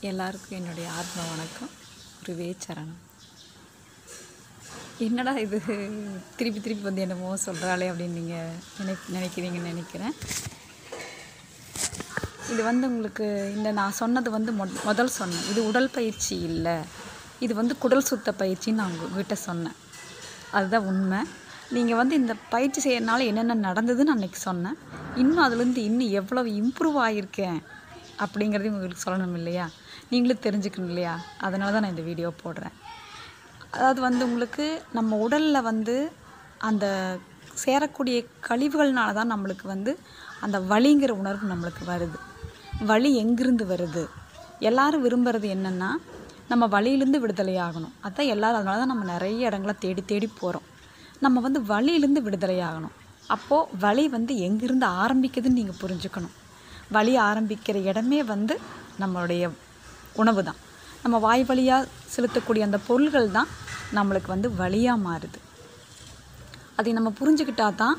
எல்லாருக்கும் என்னுடைய ஆத்ம வணக்கம் குருவே சரணம் என்னடா இது திருப்பி திருப்பி வந்து என்னமோ சொல்கிறாளே அப்படின்னு நீங்கள் நினை நினைக்கிறீங்கன்னு நினைக்கிறேன் இது வந்து உங்களுக்கு இந்த நான் சொன்னது வந்து மொ முதல் சொன்னேன் இது உடல் பயிற்சி இல்லை இது வந்து குடல் சுத்த பயிற்சின்னு நான் உங்ககிட்ட சொன்னேன் அதுதான் உண்மை நீங்கள் வந்து இந்த பயிற்சி செய்யறதுனால என்னென்ன நடந்ததுன்னு அன்றைக்கி சொன்னேன் இன்னும் அதுலேருந்து இன்னும் எவ்வளவு இம்ப்ரூவ் ஆகியிருக்கேன் அப்படிங்கிறதையும் உங்களுக்கு சொல்லணும் இல்லையா நீங்களும் தெரிஞ்சுக்கணும் இல்லையா அதனால தான் நான் இந்த வீடியோ போடுறேன் அதாவது வந்து உங்களுக்கு நம்ம உடலில் வந்து அந்த சேரக்கூடிய கழிவுகள்னால தான் நம்மளுக்கு வந்து அந்த வலிங்கிற உணர்வு நம்மளுக்கு வருது வலி எங்கிருந்து வருது எல்லாரும் விரும்புகிறது என்னென்னா நம்ம வலியிலேருந்து விடுதலை ஆகணும் அதான் எல்லாரும் அதனால தான் நம்ம நிறைய இடங்களை தேடி தேடி போகிறோம் நம்ம வந்து வலியிலேருந்து விடுதலை ஆகணும் அப்போது வலி வந்து எங்கிருந்து ஆரம்பிக்குதுன்னு நீங்கள் புரிஞ்சுக்கணும் வலி ஆரம்பிக்கிற இடமே வந்து நம்மளுடைய உணவு தான் நம்ம வாய் வழியாக செலுத்தக்கூடிய அந்த பொருள்கள் தான் நம்மளுக்கு வந்து வலியாக மாறுது அதை நம்ம புரிஞ்சுக்கிட்டா தான்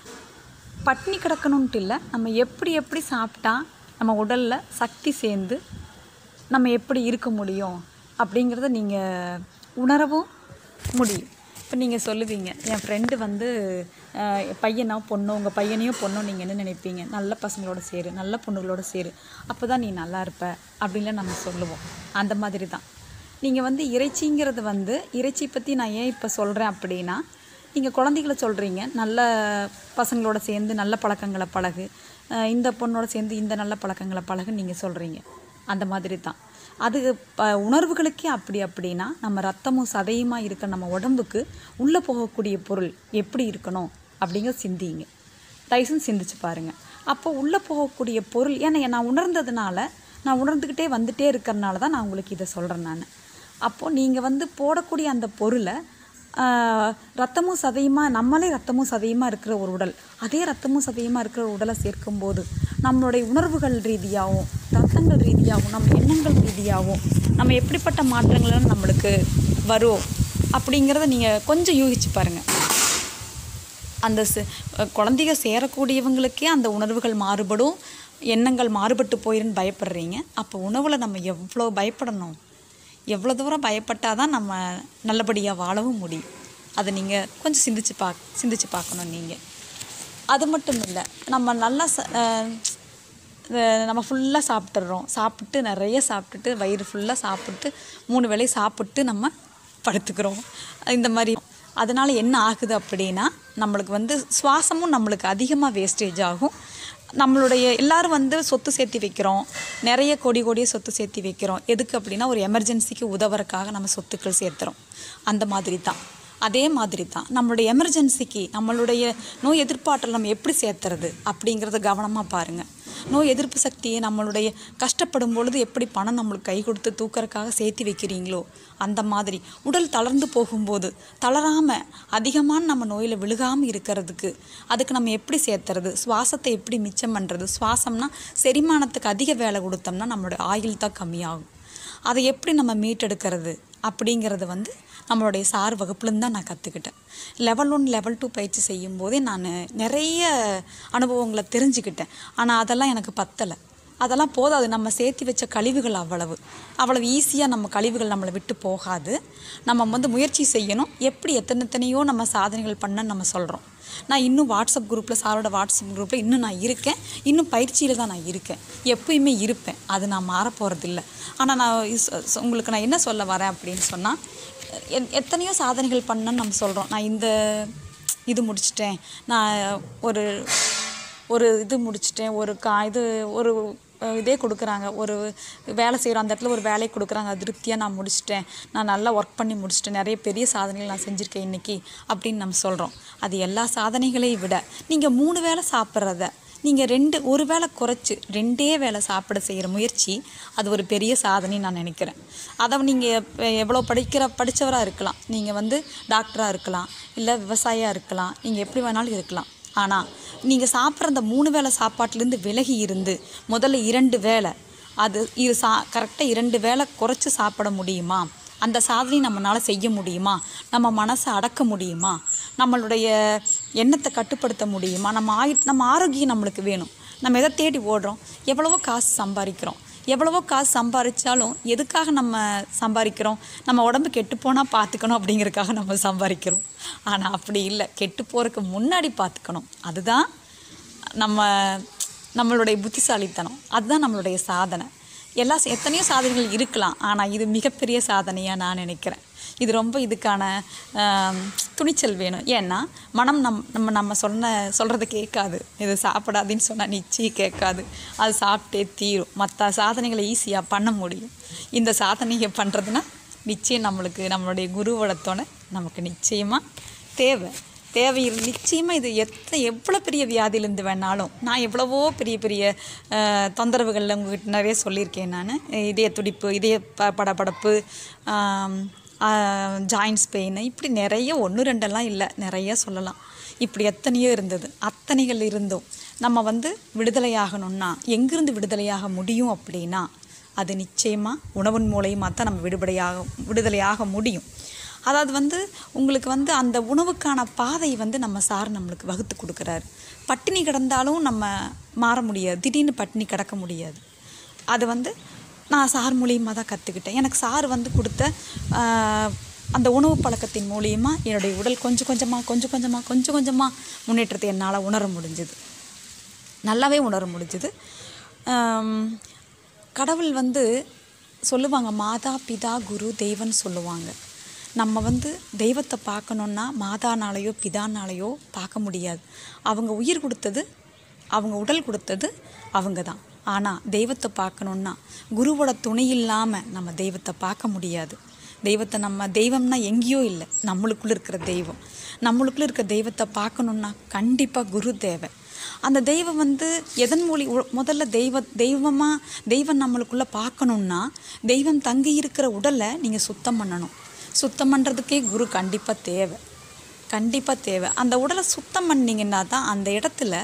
பட்னி கிடக்கணுன்ட்டு இல்லை நம்ம எப்படி எப்படி சாப்பிட்டா நம்ம உடலில் சக்தி சேர்ந்து நம்ம எப்படி இருக்க முடியும் அப்படிங்கிறத நீங்கள் உணரவும் முடியும் இப்போ நீங்கள் சொல்லுவீங்க என் ஃப்ரெண்டு வந்து அஹ், பையனோ பொண்ணோ உங்கள் பையனையும் பொண்ணோ நீங்கள் என்ன நினைப்பீங்க நல்ல பசங்களோட சேரு நல்ல பொண்ணுகளோட சேரு அப்போ தான் நீ நல்லா இருப்ப அப்படின்லாம் நம்ம சொல்லுவோம் அந்த மாதிரி தான் நீங்கள் வந்து இறைச்சிங்கிறது வந்து இறைச்சி பற்றி நான் ஏன் இப்போ சொல்கிறேன் அப்படின்னா நீங்கள் குழந்தைகளை சொல்கிறீங்க நல்ல பசங்களோட சேர்ந்து நல்ல பழக்கங்களை பழகு அஹ் இந்த பொண்ணோட சேர்ந்து இந்த நல்ல பழக்கங்களை பழகுன்னு நீங்கள் சொல்கிறீங்க அந்த மாதிரி தான் அது ப உணர்வுகளுக்கே அப்படி அப்படின்னா நம்ம ரத்தமும் சதையுமா இருக்க நம்ம உடம்புக்கு உள்ளே போகக்கூடிய பொருள் எப்படி இருக்கணும் அப்படிங்கிற சிந்திங்க தயவுசெய்து சிந்திச்சு பாருங்கள் அப்போ உள்ளே போகக்கூடிய பொருள் ஏன்னா நான் உணர்ந்ததுனால நான் உணர்ந்துக்கிட்டே வந்துட்டே இருக்கிறனால தான் நான் உங்களுக்கு இதை சொல்கிறேன் நான் அப்போது நீங்கள் வந்து போடக்கூடிய அந்த பொருளை ஆஹ், ரத்தமும் சதையுமா நம்மளே ரத்தமும் சதையுமா இருக்கிற ஒரு உடல் அதே ரத்தமும் சதையுமா இருக்கிற ஒரு உடலை சேர்க்கும்போது நம்மளுடைய உணர்வுகள் ரீதியாகவும் ரத்தங்கள் ரீதியாகவும் நம்ம எண்ணங்கள் ரீதியாகவும் நம்ம எப்படிப்பட்ட மாற்றங்கள் நம்மளுக்கு வரும் அப்படிங்கிறத நீங்கள் கொஞ்சம் யூகிச்சு பாருங்கள் அந்த ச- குழந்தைங்க சேரக்கூடியவங்களுக்கே அந்த உணர்வுகள் மாறுபடும் எண்ணங்கள் மாறுபட்டு போயிருன்னு பயப்படுறீங்க அப்போ உணவில் நம்ம எவ்வளோ பயப்படணும் எவ்வளோ தூரம் பயப்பட்டால் தான் நம்ம நல்லபடியாக வாழவும் முடியும் அதை நீங்கள் கொஞ்சம் சிந்திச்சு பாக் சிந்திச்சு பார்க்கணும் நீங்கள் அது மட்டும் இல்லை நம்ம நல்லா ச அஹ் அஹ் நம்ம ஃபுல்லாக சாப்பிட்டுறோம் சாப்பிட்டு நிறைய சாப்பிட்டுட்டு வயிறு ஃபுல்லாக சாப்பிட்டு மூணு வேளை சாப்பிட்டு நம்ம படுத்துக்கிறோம் இந்த மாதிரி அதனால் என்ன ஆகுது அப்படின்னா நம்மளுக்கு வந்து சுவாசமும் நம்மளுக்கு அதிகமாக வேஸ்டேஜ் ஆகும் நம்மளுடைய எல்லாரும் வந்து சொத்து சேர்த்து வைக்கிறோம் நிறைய கோடி கோடியே சொத்து சேர்த்து வைக்கிறோம் எதுக்கு அப்படின்னா ஒரு எமர்ஜென்சிக்கு உதவுறதுக்காக நம்ம சொத்துக்கள் சேர்த்துறோம் அந்த மாதிரி தான் அதே மாதிரி தான் நம்மளுடைய எமர்ஜென்சிக்கு நம்மளுடைய நோய் எதிர்ப்பாற்றல் நம்ம எப்படி சேர்த்துறது அப்படிங்கிறத கவனமாக பாருங்கள் நோய் எதிர்ப்பு சக்தியை நம்மளுடைய கஷ்டப்படும் பொழுது எப்படி பணம் நம்மளுக்கு கை கொடுத்து தூக்கறதுக்காக சேர்த்து வைக்கிறீங்களோ அந்த மாதிரி உடல் தளர்ந்து போகும்போது தளராமல் அதிகமான நம்ம நோயில் விழுகாமல் இருக்கிறதுக்கு அதுக்கு நம்ம எப்படி சேர்த்துறது சுவாசத்தை எப்படி மிச்சம் பண்ணுறது சுவாசம்னா செரிமானத்துக்கு அதிக வேலை கொடுத்தோம்னா நம்மளோட ஆயுள் தான் கம்மியாகும் அதை எப்படி நம்ம மீட்டெடுக்கிறது அப்படிங்கிறது வந்து நம்மளுடைய சார் வகுப்புலேருந்து தான் நான் கற்றுக்கிட்டேன் லெவல் ஒன் லெவல் டூ பயிற்சி செய்யும் போதே நான் நிறைய அனுபவங்களை தெரிஞ்சுக்கிட்டேன் ஆனால் அதெல்லாம் எனக்கு பத்தலை அதெல்லாம் போதாது நம்ம சேர்த்து வச்ச கழிவுகள் அவ்வளவு அவ்வளவு ஈஸியாக நம்ம கழிவுகள் நம்மளை விட்டு போகாது நம்ம வந்து முயற்சி செய்யணும் எப்படி எத்தனை எத்தனையோ நம்ம சாதனைகள் பண்ண நம்ம சொல்கிறோம் நான் இன்னும் வாட்ஸ்அப் குரூப்பில் சாரோட வாட்ஸ்அப் குரூப்பில் இன்னும் நான் இருக்கேன் இன்னும் பயிற்சியில் தான் நான் இருக்கேன் எப்பயுமே இருப்பேன் அது நான் மாற போகிறதில்ல ஆனால் நான் இஸ்- ஸ்- உங்களுக்கு நான் என்ன சொல்ல வரேன் அப்படின்னு சொன்னால் எத்- எத்தனையோ சாதனைகள் பண்ணேன்னு நம்ம சொல்கிறோம் நான் இந்த இது முடிச்சிட்டேன் நான் ஒரு ஒரு இது முடிச்சிட்டேன் ஒரு கா இது ஒரு அஹ், இதே கொடுக்குறாங்க ஒரு வேலை செய்கிறோம் அந்த இடத்துல ஒரு வேலையை கொடுக்குறாங்க அது திருப்தியாக நான் முடிச்சிட்டேன் நான் நல்லா ஒர்க் பண்ணி முடிச்சிட்டேன் நிறைய பெரிய சாதனைகள் நான் செஞ்சுருக்கேன் இன்றைக்கி அப்படின்னு நம்ம சொல்கிறோம் அது எல்லா சாதனைகளையும் விட நீங்கள் மூணு வேளை சாப்பிட்றத நீங்கள் ரெண்டு ஒரு வேளை குறைச்சி ரெண்டே வேளை சாப்பிட செய்கிற முயற்சி அது ஒரு பெரிய சாதனைன்னு நான் நினைக்கிறேன் அதை நீங்கள் எவ்வளோ படிக்கிற படித்தவராக இருக்கலாம் நீங்கள் வந்து டாக்டராக இருக்கலாம் இல்லை விவசாயியாக இருக்கலாம் நீங்கள் எப்படி வேணாலும் இருக்கலாம் ஆனால் நீங்கள் சாப்பிட்ற அந்த மூணு வேளை சாப்பாட்டிலேருந்து விலகி இருந்து முதல்ல இரண்டு வேளை அது இது சா கரெக்டாக இரண்டு வேளை குறைச்சி சாப்பிட முடியுமா அந்த சாதனை நம்மளால் செய்ய முடியுமா நம்ம மனசை அடக்க முடியுமா நம்மளுடைய எண்ணத்தை கட்டுப்படுத்த முடியுமா நம்ம ஆயு நம்ம ஆரோக்கியம் நம்மளுக்கு வேணும் நம்ம எதை தேடி ஓடுறோம் எவ்வளவோ காசு சம்பாதிக்கிறோம் எவ்வளவோ காசு சம்பாதிச்சாலும் எதுக்காக நம்ம சம்பாதிக்கிறோம் நம்ம உடம்பு கெட்டு போனால் பார்த்துக்கணும் அப்படிங்கிறதுக்காக நம்ம சம்பாதிக்கிறோம் ஆனால் அப்படி இல்லை கெட்டு போகிறதுக்கு முன்னாடி பார்த்துக்கணும் அதுதான் நம்ம நம்மளுடைய புத்திசாலித்தனம் அதுதான் நம்மளுடைய சாதனை எல்லா எத்தனையோ சாதனைகள் இருக்கலாம் ஆனால் இது மிகப்பெரிய சாதனையாக நான் நினைக்கிறேன் இது ரொம்ப இதுக்கான ஆம், துணிச்சல் வேணும் ஏன்னா மனம் நம் நம்ம நம்ம சொன்ன சொல்கிறத கேட்காது இது சாப்பிடாதுன்னு சொன்னால் நிச்சயம் கேட்காது அது சாப்பிட்டே தீரும் மற்ற சாதனைகளை ஈஸியாக பண்ண முடியும் இந்த சாதனையை பண்ணுறதுனா நிச்சயம் நம்மளுக்கு நம்மளுடைய குருவோட துணை நமக்கு நிச்சயமாக தேவை தேவை இரு- நிச்சயமா இது எத்த எவ்வளோ பெரிய வியாதியிலேருந்து வேணாலும் நான் எவ்வளவோ பெரிய பெரிய அஹ், தொந்தரவுகளில் உங்ககிட்ட நிறைய சொல்லியிருக்கேன் நான் இதய துடிப்பு இதய ப படபடப்பு ஜாயின்ஸ் பெயின் இப்படி நிறைய ஒன்று ரெண்டெல்லாம் இல்லை நிறைய சொல்லலாம் இப்படி எத்தனையோ இருந்தது அத்தனைகள் இருந்தும் நம்ம வந்து விடுதலையாகணும்னா எங்கிருந்து விடுதலையாக முடியும் அப்படின்னா அது நிச்சயமாக உணவின் மூலயமா தான் நம்ம விடுபடையாக விடுதலையாக முடியும் அதாவது வந்து உங்களுக்கு வந்து அந்த உணவுக்கான பாதை வந்து நம்ம சார் நம்மளுக்கு வகுத்து கொடுக்குறாரு பட்டினி கிடந்தாலும் நம்ம மாற முடியாது திடீர்னு பட்டினி கிடக்க முடியாது அது வந்து நான் சார் மூலியமாக தான் கற்றுக்கிட்டேன் எனக்கு சார் வந்து கொடுத்த ஆஹ், அந்த உணவு பழக்கத்தின் மூலியமா என்னுடைய உடல் கொஞ்சம் கொஞ்சமாக கொஞ்சம் கொஞ்சமாக கொஞ்சம் கொஞ்சமாக முன்னேற்றத்தை என்னால் உணர முடிஞ்சுது நல்லாவே உணர முடிஞ்சுது ஆம், கடவுள் வந்து சொல்லுவாங்க மாதா பிதா குரு தெய்வம்னு சொல்லுவாங்க நம்ம வந்து தெய்வத்தை பார்க்கணுன்னா மாதானாலேயோ பிதானாலேயோ பார்க்க முடியாது அவங்க உயிர் கொடுத்தது அவங்க உடல் கொடுத்தது அவங்க தான் ஆனால் தெய்வத்தை பார்க்கணுன்னா குருவோட துணை இல்லாமல் நம்ம தெய்வத்தை பார்க்க முடியாது தெய்வத்தை நம்ம தெய்வம்னா எங்கேயோ இல்லை நம்மளுக்குள்ளே இருக்கிற தெய்வம் நம்மளுக்குள்ளே இருக்கிற தெய்வத்தை பார்க்கணுன்னா கண்டிப்பாக குரு தேவை அந்த தெய்வம் வந்து எதன் மூலி உ- முதல்ல தெய்வ தெய்வமாக தெய்வம் நம்மளுக்குள்ளே பார்க்கணுன்னா தெய்வம் தங்கி இருக்கிற உடலை நீங்கள் சுத்தம் பண்ணணும் சுத்தம் பண்ணுறதுக்கே குரு கண்டிப்பாக தேவை கண்டிப்பாக தேவை அந்த உடலை சுத்தம் பண்ணிங்கன்னா தான் அந்த இடத்துல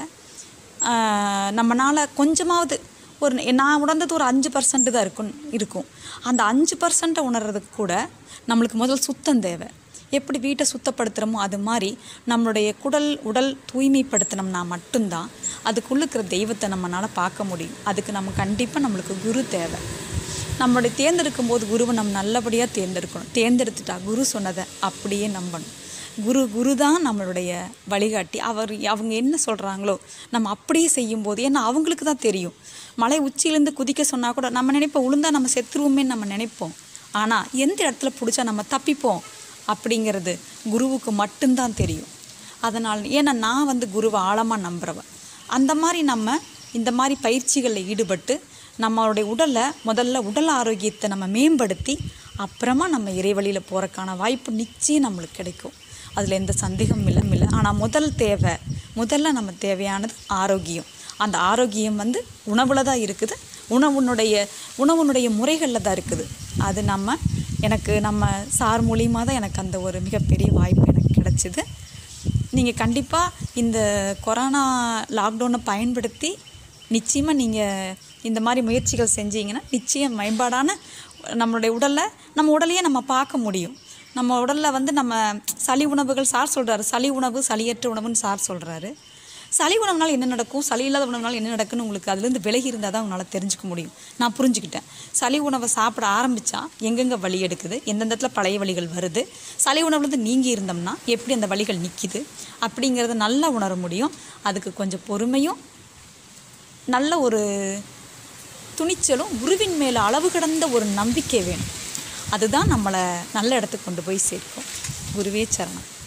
நம்மளால் கொஞ்சமாவது ஒரு நான் உணர்ந்தது ஒரு அஞ்சு பர்சன்ட் தான் இருக்கும் இருக்கும் அந்த அஞ்சு பர்சன்ட்டை உணர்றதுக்கு கூட நம்மளுக்கு முதல் சுத்தம் தேவை எப்படி வீட்டை சுத்தப்படுத்துகிறோமோ அது மாதிரி நம்மளுடைய குடல் உடல் தூய்மைப்படுத்தினோம்னா மட்டும்தான் அதுக்குள்ள இருக்கிற தெய்வத்தை நம்மளால் பார்க்க முடியும் அதுக்கு நம்ம கண்டிப்பாக நம்மளுக்கு குரு தேவை நம்மளுடைய தேர்ந்தெடுக்கும் போது குருவை நம்ம நல்லபடியாக தேர்ந்தெடுக்கணும் தேர்ந்தெடுத்துட்டா குரு சொன்னதை அப்படியே நம்பணும் குரு குரு தான் நம்மளுடைய வழிகாட்டி அவர் அவங்க என்ன சொல்கிறாங்களோ நம்ம அப்படியே செய்யும்போது ஏன்னா அவங்களுக்கு தான் தெரியும் மலை உச்சியிலேருந்து குதிக்க சொன்னால் கூட நம்ம நினைப்போம் உளுந்தா நம்ம செத்துருவோமே நம்ம நினைப்போம் ஆனால் எந்த இடத்துல பிடிச்சா நம்ம தப்பிப்போம் அப்படிங்கிறது குருவுக்கு மட்டும்தான் தெரியும் அதனால் ஏன்னா நான் வந்து குருவை ஆழமாக நம்புகிறவன் அந்த மாதிரி நம்ம இந்த மாதிரி பயிற்சிகளில் ஈடுபட்டு நம்மளுடைய உடலை முதல்ல உடல் ஆரோக்கியத்தை நம்ம மேம்படுத்தி அப்புறமா நம்ம இறைவழியில் போகிறக்கான வாய்ப்பு நிச்சயம் நம்மளுக்கு கிடைக்கும் அதில் எந்த சந்தேகமும் இல்லை இல்லை ஆனால் முதல் தேவை முதல்ல நம்ம தேவையானது ஆரோக்கியம் அந்த ஆரோக்கியம் வந்து உணவில் தான் இருக்குது உணவுனுடைய உணவுனுடைய முறைகளில் தான் இருக்குது அது நம்ம எனக்கு நம்ம சார் மூலியமாக தான் எனக்கு அந்த ஒரு மிகப்பெரிய வாய்ப்பு எனக்கு கிடச்சிது நீங்கள் கண்டிப்பாக இந்த கொரோனா லாக்டவுனை பயன்படுத்தி நிச்சயமாக நீங்கள் இந்த மாதிரி முயற்சிகள் செஞ்சீங்கன்னா நிச்சயம் மேம்பாடான நம்மளுடைய உடலை நம்ம உடலையே நம்ம பார்க்க முடியும் நம்ம உடலில் வந்து நம்ம சளி உணவுகள் சார் சொல்கிறாரு சளி உணவு சளியற்ற உணவுன்னு சார் சொல்கிறாரு சளி உணவுனால என்ன நடக்கும் சளி இல்லாத உணவுனால என்ன நடக்குன்னு உங்களுக்கு அதுலேருந்து விலகி இருந்தால் தான் உங்களால் தெரிஞ்சுக்க முடியும் நான் புரிஞ்சுக்கிட்டேன் சளி உணவை சாப்பிட ஆரம்பித்தா எங்கெங்கே வலி எடுக்குது எந்தெந்த இடத்துல பழைய வலிகள் வருது சளி உணவுலேருந்து நீங்கி இருந்தோம்னா எப்படி அந்த வலிகள் நிற்கிது அப்படிங்கிறத நல்லா உணர முடியும் அதுக்கு கொஞ்சம் பொறுமையும் நல்ல ஒரு துணிச்சலும் குருவின் மேலே அளவு கடந்த ஒரு நம்பிக்கை வேணும் அதுதான் நம்மளை நல்ல இடத்துக்கு கொண்டு போய் சேர்க்கும் குருவே சரணம்